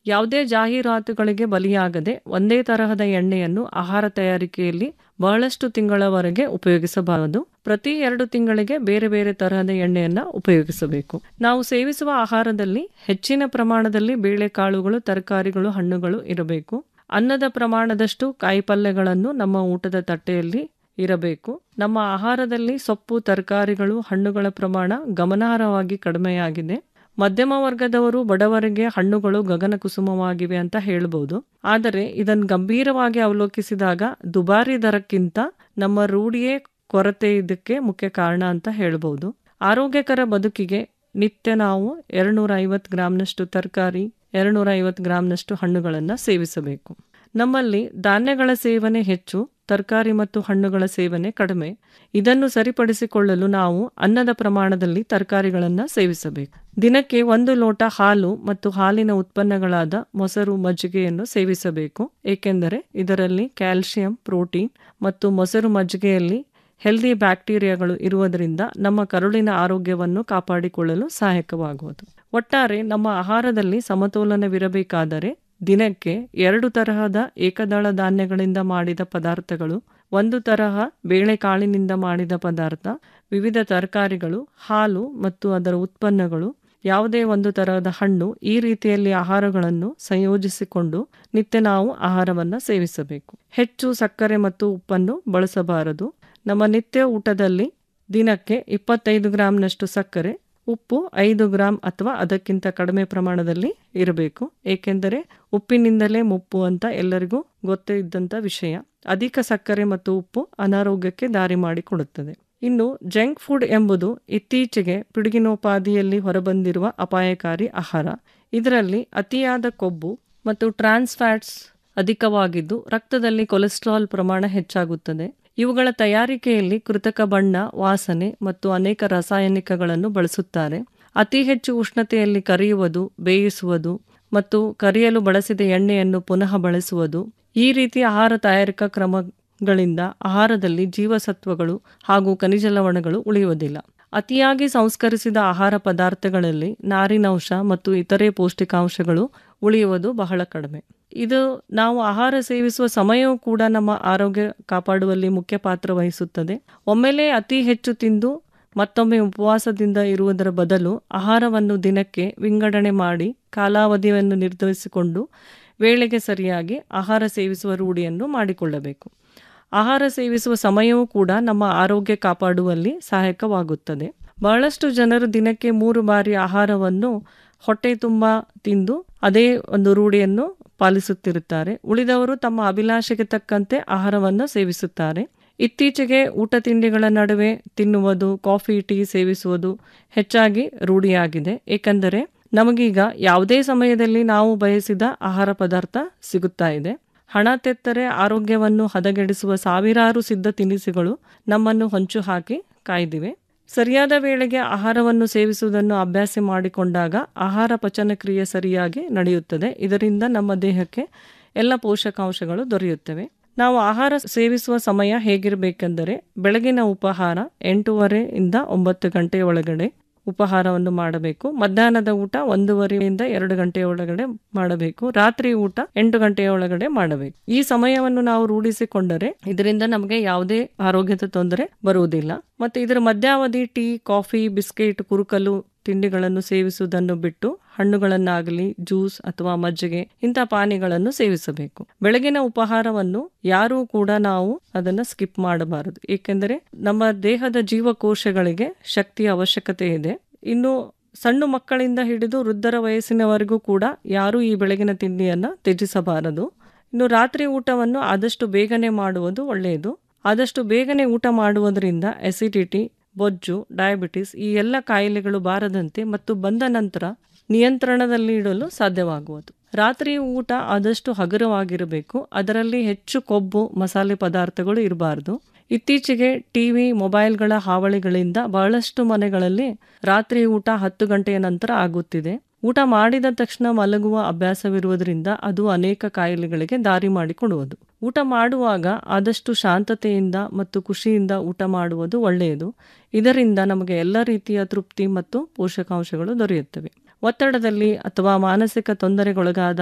ಯಾವುದೇ ಜಾಹೀರಾತುಗಳಿಗೆ ಬಲಿಯಾಗದೆ ಒಂದೇ ತರಹದ ಎಣ್ಣೆಯನ್ನು ಆಹಾರ ತಯಾರಿಕೆಯಲ್ಲಿ ಬಹಳಷ್ಟು ತಿಂಗಳವರೆಗೆ ಉಪಯೋಗಿಸಬಾರದು ಪ್ರತಿ ಎರಡು ತಿಂಗಳಿಗೆ ಬೇರೆ ಬೇರೆ ತರಹದ ಎಣ್ಣೆಯನ್ನ ಉಪಯೋಗಿಸಬೇಕು ನಾವು ಸೇವಿಸುವ ಆಹಾರದಲ್ಲಿ ಹೆಚ್ಚಿನ ಪ್ರಮಾಣದಲ್ಲಿ ಬೇಳೆಕಾಳುಗಳು ತರಕಾರಿಗಳು ಹಣ್ಣುಗಳು ಇರಬೇಕು ಅನ್ನದ ಪ್ರಮಾಣದಷ್ಟು ಕಾಯಿಪಲ್ಯಗಳನ್ನು ನಮ್ಮ ಊಟದ ತಟ್ಟೆಯಲ್ಲಿ ಇರಬೇಕು ನಮ್ಮ ಆಹಾರದಲ್ಲಿ ಸೊಪ್ಪು ತರಕಾರಿಗಳು ಹಣ್ಣುಗಳ ಪ್ರಮಾಣ ಗಮನಾರ್ಹವಾಗಿ ಕಡಿಮೆಯಾಗಿದೆ ಮಧ್ಯಮ ವರ್ಗದವರು ಬಡವರಿಗೆ ಹಣ್ಣುಗಳು ಗಗನ ಕುಸುಮವಾಗಿವೆ ಅಂತ ಹೇಳ್ಬೋದು ಆದರೆ ಇದನ್ನು ಗಂಭೀರವಾಗಿ ಅವಲೋಕಿಸಿದಾಗ ದುಬಾರಿ ದರಕ್ಕಿಂತ ನಮ್ಮ ರೂಢಿಯೇ ಕೊರತೆ ಇದಕ್ಕೆ ಮುಖ್ಯ ಕಾರಣ ಅಂತ ಹೇಳ್ಬೋದು ಆರೋಗ್ಯಕರ ಬದುಕಿಗೆ ನಿತ್ಯ ನಾವು ಎರಡ್ನೂರ ಐವತ್ತು ಗ್ರಾಮ್ನಷ್ಟು ತರಕಾರಿ ಎರಡ್ನೂರ ಐವತ್ತು ಗ್ರಾಮ್ನಷ್ಟು ಹಣ್ಣುಗಳನ್ನು ಸೇವಿಸಬೇಕು ನಮ್ಮಲ್ಲಿ ಧಾನ್ಯಗಳ ಸೇವನೆ ಹೆಚ್ಚು ತರಕಾರಿ ಮತ್ತು ಹಣ್ಣುಗಳ ಸೇವನೆ ಕಡಿಮೆ ಇದನ್ನು ಸರಿಪಡಿಸಿಕೊಳ್ಳಲು ನಾವು ಅನ್ನದ ಪ್ರಮಾಣದಲ್ಲಿ ತರಕಾರಿಗಳನ್ನು ಸೇವಿಸಬೇಕು ದಿನಕ್ಕೆ ಒಂದು ಲೋಟ ಹಾಲು ಮತ್ತು ಹಾಲಿನ ಉತ್ಪನ್ನಗಳಾದ ಮೊಸರು ಮಜ್ಜಿಗೆಯನ್ನು ಸೇವಿಸಬೇಕು ಏಕೆಂದರೆ ಇದರಲ್ಲಿ ಕ್ಯಾಲ್ಸಿಯಂ ಪ್ರೋಟೀನ್ ಮತ್ತು ಮೊಸರು ಮಜ್ಜಿಗೆಯಲ್ಲಿ ಹೆಲ್ದಿ ಬ್ಯಾಕ್ಟೀರಿಯಾಗಳು ಇರುವುದರಿಂದ ನಮ್ಮ ಕರುಳಿನ ಆರೋಗ್ಯವನ್ನು ಕಾಪಾಡಿಕೊಳ್ಳಲು ಸಹಾಯಕವಾಗುವುದು ಒಟ್ಟಾರೆ ನಮ್ಮ ಆಹಾರದಲ್ಲಿ ಸಮತೋಲನವಿರಬೇಕಾದರೆ ದಿನಕ್ಕೆ ಎರಡು ತರಹದ ಏಕದಳ ಧಾನ್ಯಗಳಿಂದ ಮಾಡಿದ ಪದಾರ್ಥಗಳು ಒಂದು ತರಹ ಬೇಳೆಕಾಳಿನಿಂದ ಮಾಡಿದ ಪದಾರ್ಥ ವಿವಿಧ ತರಕಾರಿಗಳು ಹಾಲು ಮತ್ತು ಅದರ ಉತ್ಪನ್ನಗಳು ಯಾವುದೇ ಒಂದು ತರಹದ ಹಣ್ಣು ಈ ರೀತಿಯಲ್ಲಿ ಆಹಾರಗಳನ್ನು ಸಂಯೋಜಿಸಿಕೊಂಡು ನಿತ್ಯ ನಾವು ಆಹಾರವನ್ನು ಸೇವಿಸಬೇಕು ಹೆಚ್ಚು ಸಕ್ಕರೆ ಮತ್ತು ಉಪ್ಪನ್ನು ಬಳಸಬಾರದು ನಮ್ಮ ನಿತ್ಯ ಊಟದಲ್ಲಿ ದಿನಕ್ಕೆ ಇಪ್ಪತ್ತೈದು ಗ್ರಾಂನಷ್ಟು ಸಕ್ಕರೆ ಉಪ್ಪು ಐದು ಗ್ರಾಂ ಅಥವಾ ಅದಕ್ಕಿಂತ ಕಡಿಮೆ ಪ್ರಮಾಣದಲ್ಲಿ ಇರಬೇಕು ಏಕೆಂದರೆ ಉಪ್ಪಿನಿಂದಲೇ ಮುಪ್ಪು ಅಂತ ಎಲ್ಲರಿಗೂ ಗೊತ್ತೇ ಇದ್ದಂಥ ವಿಷಯ ಅಧಿಕ ಸಕ್ಕರೆ ಮತ್ತು ಉಪ್ಪು ಅನಾರೋಗ್ಯಕ್ಕೆ ದಾರಿ ಮಾಡಿಕೊಡುತ್ತದೆ ಇನ್ನು ಜಂಕ್ ಫುಡ್ ಎಂಬುದು ಇತ್ತೀಚೆಗೆ ಪಿಡುಗಿನೋಪಾದಿಯಲ್ಲಿ ಹೊರಬಂದಿರುವ ಅಪಾಯಕಾರಿ ಆಹಾರ ಇದರಲ್ಲಿ ಅತಿಯಾದ ಕೊಬ್ಬು ಮತ್ತು ಟ್ರಾನ್ಸ್ ಫ್ಯಾಟ್ಸ್ ಅಧಿಕವಾಗಿದ್ದು ರಕ್ತದಲ್ಲಿ ಕೊಲೆಸ್ಟ್ರಾಲ್ ಪ್ರಮಾಣ ಹೆಚ್ಚಾಗುತ್ತದೆ ಇವುಗಳ ತಯಾರಿಕೆಯಲ್ಲಿ ಕೃತಕ ಬಣ್ಣ ವಾಸನೆ ಮತ್ತು ಅನೇಕ ರಾಸಾಯನಿಕಗಳನ್ನು ಬಳಸುತ್ತಾರೆ ಅತಿ ಹೆಚ್ಚು ಉಷ್ಣತೆಯಲ್ಲಿ ಕರಿಯುವುದು ಬೇಯಿಸುವುದು ಮತ್ತು ಕರಿಯಲು ಬಳಸಿದ ಎಣ್ಣೆಯನ್ನು ಪುನಃ ಬಳಸುವುದು ಈ ರೀತಿ ಆಹಾರ ತಯಾರಿಕಾ ಕ್ರಮಗಳಿಂದ ಆಹಾರದಲ್ಲಿ ಜೀವಸತ್ವಗಳು ಹಾಗೂ ಖನಿಜ ಲವಣಗಳು ಉಳಿಯುವುದಿಲ್ಲ ಅತಿಯಾಗಿ ಸಂಸ್ಕರಿಸಿದ ಆಹಾರ ಪದಾರ್ಥಗಳಲ್ಲಿ ನಾರಿನಂಶ ಮತ್ತು ಇತರೆ ಪೌಷ್ಟಿಕಾಂಶಗಳು ಉಳಿಯುವುದು ಬಹಳ ಕಡಿಮೆ ಇದು ನಾವು ಆಹಾರ ಸೇವಿಸುವ ಸಮಯವೂ ಕೂಡ ನಮ್ಮ ಆರೋಗ್ಯ ಕಾಪಾಡುವಲ್ಲಿ ಮುಖ್ಯ ಪಾತ್ರ ವಹಿಸುತ್ತದೆ ಒಮ್ಮೆಲೇ ಅತಿ ಹೆಚ್ಚು ತಿಂದು ಮತ್ತೊಮ್ಮೆ ಉಪವಾಸದಿಂದ ಇರುವುದರ ಬದಲು ಆಹಾರವನ್ನು ದಿನಕ್ಕೆ ವಿಂಗಡಣೆ ಮಾಡಿ ಕಾಲಾವಧಿಯನ್ನು ನಿರ್ಧರಿಸಿಕೊಂಡು ವೇಳೆಗೆ ಸರಿಯಾಗಿ ಆಹಾರ ಸೇವಿಸುವ ರೂಢಿಯನ್ನು ಮಾಡಿಕೊಳ್ಳಬೇಕು ಆಹಾರ ಸೇವಿಸುವ ಸಮಯವೂ ಕೂಡ ನಮ್ಮ ಆರೋಗ್ಯ ಕಾಪಾಡುವಲ್ಲಿ ಸಹಾಯಕವಾಗುತ್ತದೆ ಬಹಳಷ್ಟು ಜನರು ದಿನಕ್ಕೆ ಮೂರು ಬಾರಿ ಆಹಾರವನ್ನು ಹೊಟ್ಟೆ ತುಂಬ ತಿಂದು ಅದೇ ಒಂದು ರೂಢಿಯನ್ನು ಪಾಲಿಸುತ್ತಿರುತ್ತಾರೆ ಉಳಿದವರು ತಮ್ಮ ಅಭಿಲಾಷೆಗೆ ತಕ್ಕಂತೆ ಆಹಾರವನ್ನು ಸೇವಿಸುತ್ತಾರೆ ಇತ್ತೀಚೆಗೆ ಊಟ ತಿಂಡಿಗಳ ನಡುವೆ ತಿನ್ನುವುದು ಕಾಫಿ ಟೀ ಸೇವಿಸುವುದು ಹೆಚ್ಚಾಗಿ ರೂಢಿಯಾಗಿದೆ ಏಕೆಂದರೆ ನಮಗೀಗ ಯಾವುದೇ ಸಮಯದಲ್ಲಿ ನಾವು ಬಯಸಿದ ಆಹಾರ ಪದಾರ್ಥ ಸಿಗುತ್ತಾ ಇದೆ ಹಣ ತೆತ್ತರೆ ಆರೋಗ್ಯವನ್ನು ಹದಗೆಡಿಸುವ ಸಾವಿರಾರು ಸಿದ್ಧ ತಿನಿಸುಗಳು ನಮ್ಮನ್ನು ಹೊಂಚು ಹಾಕಿ ಕಾಯ್ದಿವೆ ಸರಿಯಾದ ವೇಳೆಗೆ ಆಹಾರವನ್ನು ಸೇವಿಸುವುದನ್ನು ಅಭ್ಯಾಸ ಮಾಡಿಕೊಂಡಾಗ ಆಹಾರ ಪಚನ ಕ್ರಿಯೆ ಸರಿಯಾಗಿ ನಡೆಯುತ್ತದೆ ಇದರಿಂದ ನಮ್ಮ ದೇಹಕ್ಕೆ ಎಲ್ಲ ಪೋಷಕಾಂಶಗಳು ದೊರೆಯುತ್ತವೆ ನಾವು ಆಹಾರ ಸೇವಿಸುವ ಸಮಯ ಹೇಗಿರಬೇಕೆಂದರೆ ಬೆಳಗಿನ ಉಪಹಾರ ಎಂಟೂವರೆಯಿಂದ ಒಂಬತ್ತು ಗಂಟೆಯ ಒಳಗಡೆ ಉಪಹಾರವನ್ನು ಮಾಡಬೇಕು ಮಧ್ಯಾಹ್ನದ ಊಟ ಒಂದೂವರೆಯಿಂದ ಎರಡು ಗಂಟೆಯ ಒಳಗಡೆ ಮಾಡಬೇಕು ರಾತ್ರಿ ಊಟ ಎಂಟು ಗಂಟೆಯ ಒಳಗಡೆ ಮಾಡಬೇಕು ಈ ಸಮಯವನ್ನು ನಾವು ರೂಢಿಸಿಕೊಂಡರೆ ಇದರಿಂದ ನಮಗೆ ಯಾವುದೇ ಆರೋಗ್ಯದ ತೊಂದರೆ ಬರುವುದಿಲ್ಲ ಮತ್ತೆ ಇದರ ಮಧ್ಯಾವಧಿ ಟೀ ಕಾಫಿ ಬಿಸ್ಕೆಟ್ ಕುರುಕಲು ತಿಂಡಿಗಳನ್ನು ಸೇವಿಸುವುದನ್ನು ಬಿಟ್ಟು ಹಣ್ಣುಗಳನ್ನಾಗಲಿ ಜ್ಯೂಸ್ ಅಥವಾ ಮಜ್ಜಿಗೆ ಇಂಥ ಪಾನೀಯಗಳನ್ನು ಸೇವಿಸಬೇಕು ಬೆಳಗಿನ ಉಪಹಾರವನ್ನು ಯಾರೂ ಕೂಡ ನಾವು ಅದನ್ನು ಸ್ಕಿಪ್ ಮಾಡಬಾರದು ಏಕೆಂದರೆ ನಮ್ಮ ದೇಹದ ಜೀವಕೋಶಗಳಿಗೆ ಶಕ್ತಿಯ ಅವಶ್ಯಕತೆ ಇದೆ ಇನ್ನು ಸಣ್ಣ ಮಕ್ಕಳಿಂದ ಹಿಡಿದು ವೃದ್ಧರ ವಯಸ್ಸಿನವರೆಗೂ ಕೂಡ ಯಾರೂ ಈ ಬೆಳಗಿನ ತಿಂಡಿಯನ್ನು ತ್ಯಜಿಸಬಾರದು ಇನ್ನು ರಾತ್ರಿ ಊಟವನ್ನು ಆದಷ್ಟು ಬೇಗನೆ ಮಾಡುವುದು ಒಳ್ಳೆಯದು ಆದಷ್ಟು ಬೇಗನೆ ಊಟ ಮಾಡುವುದರಿಂದ ಎಸಿಡಿಟಿ ಬೊಜ್ಜು ಡಯಾಬಿಟಿಸ್ ಈ ಎಲ್ಲ ಕಾಯಿಲೆಗಳು ಬಾರದಂತೆ ಮತ್ತು ಬಂದ ನಂತರ ನಿಯಂತ್ರಣದಲ್ಲಿ ಇಡಲು ಸಾಧ್ಯವಾಗುವುದು ರಾತ್ರಿ ಊಟ ಆದಷ್ಟು ಹಗುರವಾಗಿರಬೇಕು ಅದರಲ್ಲಿ ಹೆಚ್ಚು ಕೊಬ್ಬು ಮಸಾಲೆ ಪದಾರ್ಥಗಳು ಇರಬಾರ್ದು ಇತ್ತೀಚೆಗೆ ಟಿವಿ ಮೊಬೈಲ್ಗಳ ಹಾವಳಿಗಳಿಂದ ಬಹಳಷ್ಟು ಮನೆಗಳಲ್ಲಿ ರಾತ್ರಿ ಊಟ ಹತ್ತು ಗಂಟೆಯ ನಂತರ ಆಗುತ್ತಿದೆ ಊಟ ಮಾಡಿದ ತಕ್ಷಣ ಮಲಗುವ ಅಭ್ಯಾಸವಿರುವುದರಿಂದ ಅದು ಅನೇಕ ಕಾಯಿಲೆಗಳಿಗೆ ದಾರಿ ಮಾಡಿಕೊಡುವುದು ಊಟ ಮಾಡುವಾಗ ಆದಷ್ಟು ಶಾಂತತೆಯಿಂದ ಮತ್ತು ಖುಷಿಯಿಂದ ಊಟ ಮಾಡುವುದು ಒಳ್ಳೆಯದು ಇದರಿಂದ ನಮಗೆ ಎಲ್ಲ ರೀತಿಯ ತೃಪ್ತಿ ಮತ್ತು ಪೋಷಕಾಂಶಗಳು ದೊರೆಯುತ್ತವೆ ಒತ್ತಡದಲ್ಲಿ ಅಥವಾ ಮಾನಸಿಕ ತೊಂದರೆಗೊಳಗಾದ